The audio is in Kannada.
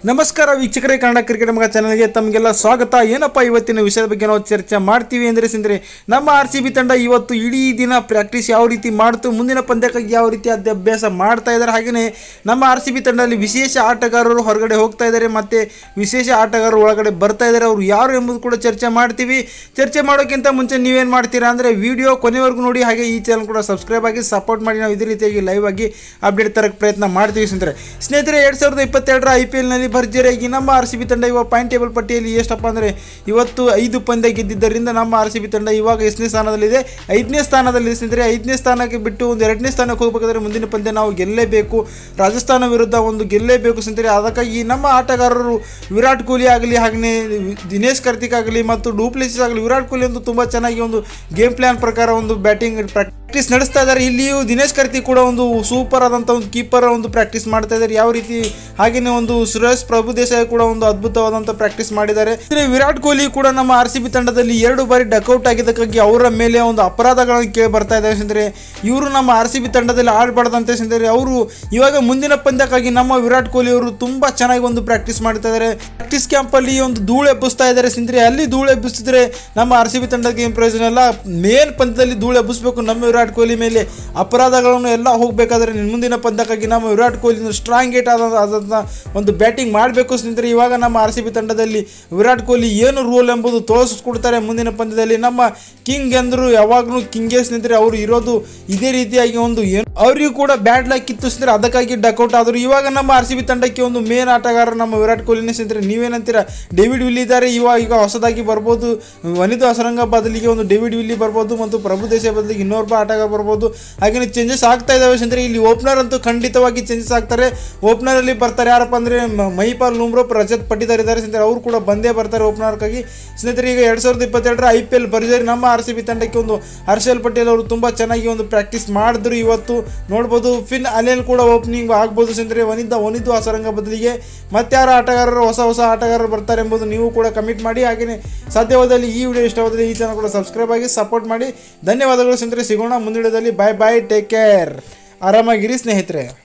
ನಮಸ್ಕಾರ ವೀಕ್ಷಕರೇ ಕನ್ನಡ ಕ್ರಿಕೆಟ್ ಮಗ ಚಾನಲ್ಗೆ ತಮಗೆಲ್ಲ ಸ್ವಾಗತ ಏನಪ್ಪ ಇವತ್ತಿನ ವಿಷಯದ ಬಗ್ಗೆ ನಾವು ಚರ್ಚೆ ಮಾಡ್ತೀವಿ ಅಂದರೆ ಸಿಂದ್ರೆ ನಮ್ಮ ಆರ್ ಸಿ ಬಿ ತಂಡ ಇವತ್ತು ಇಡೀ ದಿನ ಪ್ರಾಕ್ಟೀಸ್ ಯಾವ ರೀತಿ ಮಾಡ್ತು ಮುಂದಿನ ಪಂದ್ಯಕ್ಕಾಗಿ ಯಾವ ರೀತಿ ಅದ ಅಭ್ಯಾಸ ಮಾಡ್ತಾ ಇದ್ದಾರೆ ಹಾಗೆಯೇ ನಮ್ಮ ಆರ್ ಸಿ ಬಿ ತಂಡದಲ್ಲಿ ವಿಶೇಷ ಆಟಗಾರರು ಹೊರಗಡೆ ಹೋಗ್ತಾ ಇದ್ದಾರೆ ಮತ್ತು ವಿಶೇಷ ಆಟಗಾರರು ಒಳಗಡೆ ಬರ್ತಾ ಇದ್ದಾರೆ ಅವರು ಯಾರು ಎಂಬುದು ಕೂಡ ಚರ್ಚೆ ಮಾಡ್ತೀವಿ ಚರ್ಚೆ ಮಾಡೋಕ್ಕಿಂತ ಮುಂಚೆ ನೀವೇನು ಮಾಡ್ತೀರಾ ಅಂದರೆ ವಿಡಿಯೋ ಕೊನೆವರೆಗೂ ನೋಡಿ ಹಾಗೆ ಈ ಚಾನಲ್ ಕೂಡ ಸಬ್ಸ್ಕ್ರೈಬ್ ಆಗಿ ಸಪೋರ್ಟ್ ಮಾಡಿ ನಾವು ಇದೇ ರೀತಿಯಾಗಿ ಲೈವ್ ಆಗಿ ಅಪ್ಡೇಟ್ ತರಕ್ಕೆ ಪ್ರಯತ್ನ ಮಾಡ್ತೀವಿ ಸ್ನೇಹಿತರೆ ಸ್ನೇಹಿತರೆ ಎರಡು ಸಾವಿರದ ಇಪ್ಪತ್ತೆರಡರ ಐ ಪಿ ಎಲ್ನಲ್ಲಿ ಭರ್ಜರಿಯಾಗಿ ನಮ್ಮ ಆರ್ ಸಿ ಬಿ ತಂಡ ಇವಾಗ ಪಾಯಿಂಟ್ ಟೇಬಲ್ ಪಟ್ಟಿಯಲ್ಲಿ ಎಷ್ಟಪ್ಪ ಅಂದರೆ ಇವತ್ತು ಐದು ಪಂದ್ಯ ಗೆದ್ದಿದ್ದರಿಂದ ನಮ್ಮ ಆರ್ ಸಿ ಬಿ ತಂಡ ಇವಾಗ ಎಷ್ಟನೇ ಸ್ಥಾನದಲ್ಲಿದೆ ಐದನೇ ಸ್ಥಾನದಲ್ಲಿ ಸ್ನೇಹಿತರೆ ಐದನೇ ಸ್ಥಾನಕ್ಕೆ ಬಿಟ್ಟು ಒಂದು ಎರಡನೇ ಸ್ಥಾನಕ್ಕೆ ಹೋಗಬೇಕಾದ್ರೆ ಮುಂದಿನ ಪಂದ್ಯ ನಾವು ಗೆಲ್ಲೇಬೇಕು ರಾಜಸ್ಥಾನ ವಿರುದ್ಧ ಒಂದು ಗೆಲ್ಲೇಬೇಕು ಸ್ನೇಹಿತರೆ ಅದಕ್ಕಾಗಿ ನಮ್ಮ ಆಟಗಾರರು ವಿರಾಟ್ ಕೊಹ್ಲಿ ಆಗಲಿ ಹಾಗೆಯೇ ದಿನೇಶ್ ಕಾರ್ತಿಕ್ ಆಗಲಿ ಮತ್ತು ಡೂಪ್ಲೆಸಿಸ್ ಆಗಲಿ ವಿರಾಟ್ ಕೊಹ್ಲಿ ಒಂದು ತುಂಬ ಚೆನ್ನಾಗಿ ಒಂದು ಗೇಮ್ ಪ್ಲಾನ್ ಪ್ರಕಾರ ಒಂದು ಬ್ಯಾಟಿಂಗ್ ಪ್ರಾಕ್ಟೀಸ್ ನಡೆಸ್ತಾ ಇದ್ದಾರೆ ಇಲ್ಲಿಯೂ ದಿನೇಶ್ ಕಾರ್ತಿಕ್ ಕೂಡ ಒಂದು ಸೂಪರ್ ಆದಂಥ ಒಂದು ಕೀಪರ್ ಒಂದು ಪ್ರಾಕ್ಟೀಸ್ ಮಾಡ್ತಾ ಇದ್ದಾರೆ ಯಾವ ರೀತಿ ಹಾಗೆಯೇ ಒಂದು ಸುರೇಶ್ ಪ್ರಭು ದೇಸಾಯಿ ಕೂಡ ಒಂದು ಅದ್ಭುತವಾದಂಥ ಪ್ರಾಕ್ಟೀಸ್ ಮಾಡಿದ್ದಾರೆ ಇದ್ರೆ ವಿರಾಟ್ ಕೊಹ್ಲಿ ಕೂಡ ನಮ್ಮ ಆರ್ ಸಿ ಬಿ ತಂಡದಲ್ಲಿ ಎರಡು ಬಾರಿ ಡಕೌಟ್ ಆಗಿದ್ದಕ್ಕಾಗಿ ಅವರ ಮೇಲೆ ಒಂದು ಅಪರಾಧಗಳನ್ನು ಕೇಳಿ ಬರ್ತಾ ಇದ್ದಾರೆ ಅಂದರೆ ಇವರು ನಮ್ಮ ಆರ್ ಸಿ ಬಿ ತಂಡದಲ್ಲಿ ಆಡಬಾರ್ದಂತೆ ಅಂದರೆ ಅವರು ಇವಾಗ ಮುಂದಿನ ಪಂದ್ಯಕ್ಕಾಗಿ ನಮ್ಮ ವಿರಾಟ್ ಕೊಹ್ಲಿ ಅವರು ತುಂಬಾ ಚೆನ್ನಾಗಿ ಒಂದು ಪ್ರಾಕ್ಟೀಸ್ ಮಾಡ್ತಾ ಇದ್ದಾರೆ ಪ್ರಾಕ್ಟೀಸ್ ಕ್ಯಾಂಪಲ್ಲಿ ಒಂದು ಧೂಳು ಎಬ್ಬಿಸ್ತಾ ಇದ್ದಾರೆ ಸಿಂದ್ರೆ ಅಲ್ಲಿ ಧೂಳು ಎಬ್ಬಿಸಿದ್ರೆ ನಮ್ಮ ಆರ್ ಸಿ ಬಿ ತಂಡಕ್ಕೆ ಏನು ಪ್ರಯೋಜನ ಇಲ್ಲ ಮೇನ್ ಪಂದ್ಯದಲ್ಲಿ ಧೂಳು ಎಬ್ಬಿಸ್ಬೇಕು ನಮ್ಮ ವಿರಾಟ್ ಕೊಹ್ಲಿ ಮೇಲೆ ಅಪರಾಧಗಳನ್ನು ಎಲ್ಲ ಹೋಗಬೇಕಾದ್ರೆ ಮುಂದಿನ ಪಂದ್ಯಕ್ಕಾಗಿ ನಮ್ಮ ವಿರಾಟ್ ಕೊಹ್ಲಿ ಸ್ಟ್ರಾಂಗ್ ಏಟ್ ಆದ ಆದಂಥ ಒಂದು ಬ್ಯಾಟಿಂಗ್ ಮಾಡಬೇಕು ಸ್ನೇಹಿತರೆ ಇವಾಗ ನಮ್ಮ ಆರ್ ಸಿ ಬಿ ತಂಡದಲ್ಲಿ ವಿರಾಟ್ ಕೊಹ್ಲಿ ಏನು ರೂಲ್ ಎಂಬುದು ತೋರಿಸ್ಕೊಡ್ತಾರೆ ಮುಂದಿನ ಪಂದ್ಯದಲ್ಲಿ ನಮ್ಮ ಕಿಂಗ್ ಎಂದರು ಯಾವಾಗಲೂ ಕಿಂಗೇ ಸ್ನೇಹಿತರೆ ಅವರು ಇರೋದು ಇದೇ ರೀತಿಯಾಗಿ ಒಂದು ಏನು ಅವರಿಗೂ ಕೂಡ ಬ್ಯಾಡ್ ಲಕ್ ಇತ್ತು ಸ್ನೇಹಿತರೆ ಅದಕ್ಕಾಗಿ ಡಕೌಟ್ ಆದರು ಇವಾಗ ನಮ್ಮ ಆರ್ ಸಿ ಬಿ ತಂಡಕ್ಕೆ ಒಂದು ಮೇನ್ ಆಟಗಾರ ನಮ್ಮ ವಿರಾಟ್ ಕೊಹ್ಲಿನೇ ಸ್ನೇಹಿತರೆ ನೀವೇನಂತೀರಾ ಡೇವಿಡ್ ವಿಲ್ಲಿ ಇದ್ದಾರೆ ಇವಾಗ ಈಗ ಹೊಸದಾಗಿ ಬರ್ಬೋದು ವನಿತಾ ಹಸರಂಗ ಬದಲಿಗೆ ಒಂದು ಡೇವಿಡ್ ವಿಲ್ಲಿ ಬರ್ಬೋದು ಮತ್ತು ಪ್ರಭು ದೇಸಾಯಿ ಬದಲಿಗೆ ಇನ್ನೊಬ್ಬ ಆಟಗಾರ ಬರ್ಬೋದು ಹಾಗೆಯೇ ಚೇಂಜಸ್ ಆಗ್ತಾ ಇದ್ದಾವೆ ಸ್ನೇಹಿತರೆ ಇಲ್ಲಿ ಓಪನರ್ ಅಂತೂ ಖಂಡಿತವಾಗಿ ಚೇಂಜಸ್ ಆಗ್ತಾರೆ ಓಪನರ್ ಅಲ್ಲಿ ಬರ್ತಾರೆ ಯಾರಪ್ಪ ಅಂದ್ರೆ ಮ- ಮಹಿಪಾಲ್ ಲೂಮ್ರೋಪ್ ರಜತ್ ಪಟ್ಟಿದಾರ್ ಇದ್ದಾರೆ ಸ್ನೇಹಿತರೆ ಅವರು ಕೂಡ ಬಂದೇ ಬರ್ತಾರೆ ಓಪನರ್ಗಾಗಿ ಸ್ನೇಹಿತರೆ ಈಗ ಎರಡ್ ಸಾವಿರದ ಇಪ್ಪತ್ತೆರಡರ ಐ ಪಿ ಎಲ್ ಭರ್ಜರಿ ನಮ್ಮ ಆರ್ ಸಿ ಬಿ ತಂಡಕ್ಕೆ ಒಂದು ಹರ್ಷಲ್ ಪಟೇಲ್ ಅವರು ತುಂಬಾ ಚೆನ್ನಾಗಿ ಒಂದು ಪ್ರಾಕ್ಟೀಸ್ ಮಾಡಿದ್ರು ಇವತ್ತು ನೋಡ್ಬೋದು ಫಿನ್ ಅಲೆಲ್ ಕೂಡ ಓಪನಿಂಗ್ ಆಗ್ಬೋದು ಸ್ನೇಹಿತರೆ ವನಿತಾ ವನಿತು ಹಸರಂಗ ಬದಲಿಗೆ ಮತ್ತಾರ ಆಟಗಾರರು ಹೊಸ ಹೊಸ ಆಟಗಾರರು ಬರ್ತಾರೆ ಎಂಬುದು ನೀವು ಕೂಡ ಕಮಿಟ್ ಮಾಡಿ ಹಾಗೆಯೇ ಸಾಧ್ಯವಾದಲ್ಲಿ ಈ ವಿಡಿಯೋ ಇಷ್ಟವಾದರೆ ಈ ಚಾನಲ್ ಕೂಡ ಸಬ್ಸ್ಕ್ರೈಬ್ ಆಗಿ ಸಪೋರ್ಟ್ ಮಾಡಿ ಧನ್ಯವಾದಗಳು ಸ್ನೇಹಿತರೆ ಸಿಗೋಣ ಮುಂದಿನದಲ್ಲಿ ಬಾಯ್ ಬಾಯ್ ಟೇಕ್ ಕೇರ್ ಆರಾಮಾಗಿರಿ ಸ್ನೇಹಿತರೆ